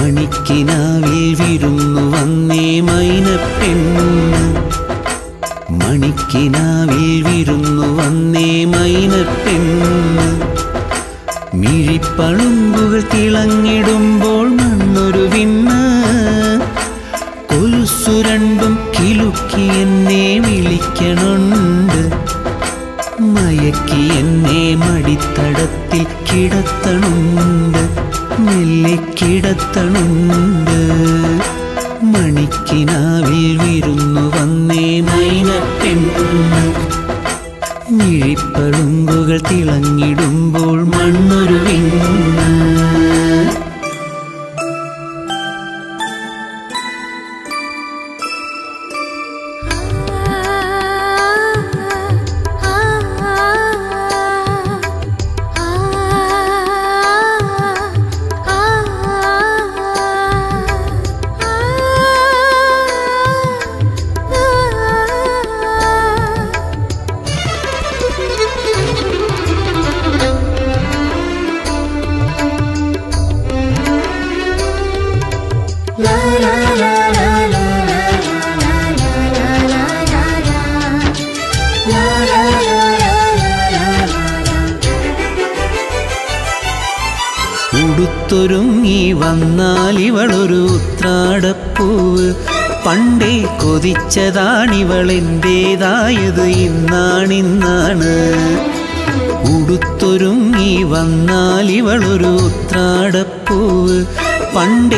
മണിക്കിനാവിൽ വിരുന്നു വന്നേ മൈനപ്പെണ്ണ് മണിക്കിനാവിൽ വിരുന്നു വന്നേ മൈനപ്പെണ്ണ് മിഴിപ്പളുങ്കുകൾ തിളങ്ങിടുമ്പോൾ മണ്ണൊരു വിണ്ണ് കൊലുസു രണ്ടും കിലുക്കി എന്നെ വിളിക്കണുണ്ട് മയക്കി എന്നെ മടിത്തടത്തിൽ കിടത്തണുണ്ട് മെല്ലെ കിടത്തണുണ്ട് മണിക്കിനാവിൽ വിരുന്നു വന്നേ മൈനപ്പെണ്ണ് മിഴിപ്പളുങ്കുകൾ തിളങ്ങിടുമ്പോൾ മണ്ണൊരു വിണ്ണ് ഉടുത്തൊരുങ്ങി വന്നാൽ ഇവളൊരു ഉത്രാടപ്പൂവ് പണ്ടേ കൊതിച്ചതാണിവളെൻ്റേതായത് ഇന്നാണിന്നാണ് ഉടുത്തൊരുങ്ങി വന്നാൽ ഇവളൊരു ഉത്രാടപ്പൂവ് പണ്ടേ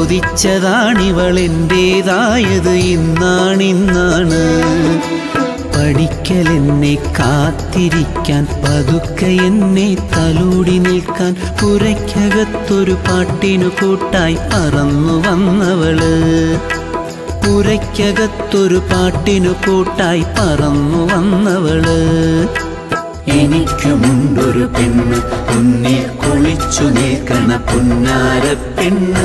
കൊതിച്ചതാണിവളെൻ്റേതായത് ഇന്നാണിന്നാണ് പഠിക്കലെന്നെ കാത്തിരിക്കാൻ പതുക്കെ എന്നെ തലോടി നിൽക്കാൻ പുരയ്ക്കകത്തൊരു പാട്ടിനു കൂട്ടായി പറന്നു വന്നവള് പുരയ്ക്കകത്തൊരു പാട്ടിനു കൂട്ടായി പറന്നു വന്നവള് എനിക്കുമുണ്ടൊരു പെണ്ണ് പൊന്നിൽ കുളിച്ചു നിൽക്കണ പുന്നാര പെണ്ണ്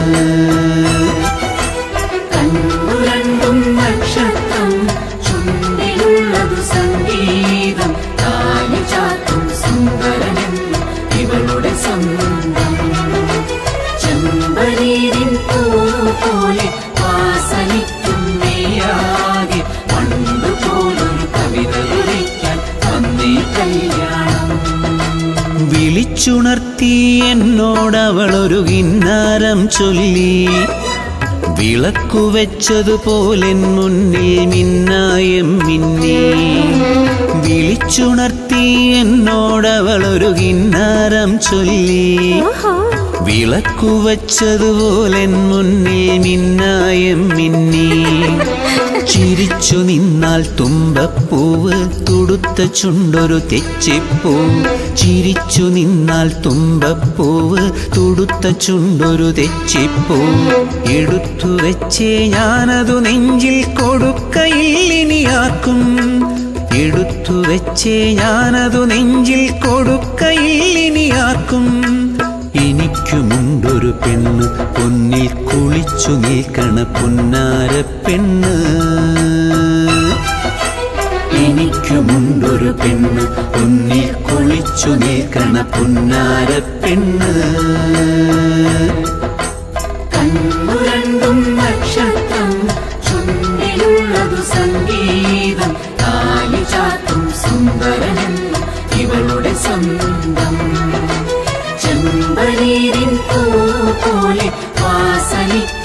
കണ്ണുരണ്ടും നക്ഷത്രം ചുണ്ടിലുള്ളതു സംഗീതം താലി ചാത്തും സുന്ദരനെന്ന് ഇവളുടെ സ്വന്തം ചെമ്പനീരിൻ പൂ പോലെ വാസനിക്കും നീയാകെ പണ്ടു പോലൊരു കവിത കുറിക്കാൻ വന്നേ കല്യാണം വിളിച്ചുണർത്തി എന്നോടവളൊരു കിന്നാരം ചൊല്ലി വിളക്കു വെച്ചതുപോലെ മുന്നിൽ മിന്നായം മിന്നി വിളിച്ചുണർത്തി എന്നോടവളൊരു കിന്നാരം ചൊല്ലി വിളക്കു വച്ചതുപോലെ മുന്നിൽ മിന്നായം മിന്നി ചിരിച്ചു നിന്നാൽ തുമ്പപ്പൂവ് തുടുത്ത ചുണ്ടൊരു തെച്ചിപ്പൂ ചിരിച്ചു നിന്നാൽ തുമ്പപ്പൂവ് തുടുത്ത ചുണ്ടൊരു തെച്ചിപ്പൂ എടുത്തു വെച്ചേ ഞാനതു നെഞ്ചിൽ കൊടുക്കയില്ലിനിയാക്കും എടുത്തു വെച്ചേ ഞാനതു നെഞ്ചിൽ കൊടുക്കയില്ലിനിയാക്കും എനിക്കുമുണ്ടൊരു പെണ്ണ് പൊന്നിൽ കുളിച്ചു നിൽക്കണ പുന്നാര പെണ്ണ് എനിക്കുമുണ്ടൊരു പെണ്ണ് പൊന്നിൽ കുളിച്ചു നിൽക്കണ പുന്നാര പെണ്ണ് കണ്ണുരണ്ടും നക്ഷത്രം ചുണ്ടിലുള്ളതു സംഗീതം താലി ചാത്തും സുന്ദരനെന്ന് ഇവളുടെ സ്വന്തം ചെമ്പനീരിൻ പൂ പോലെ വാസനിക്കും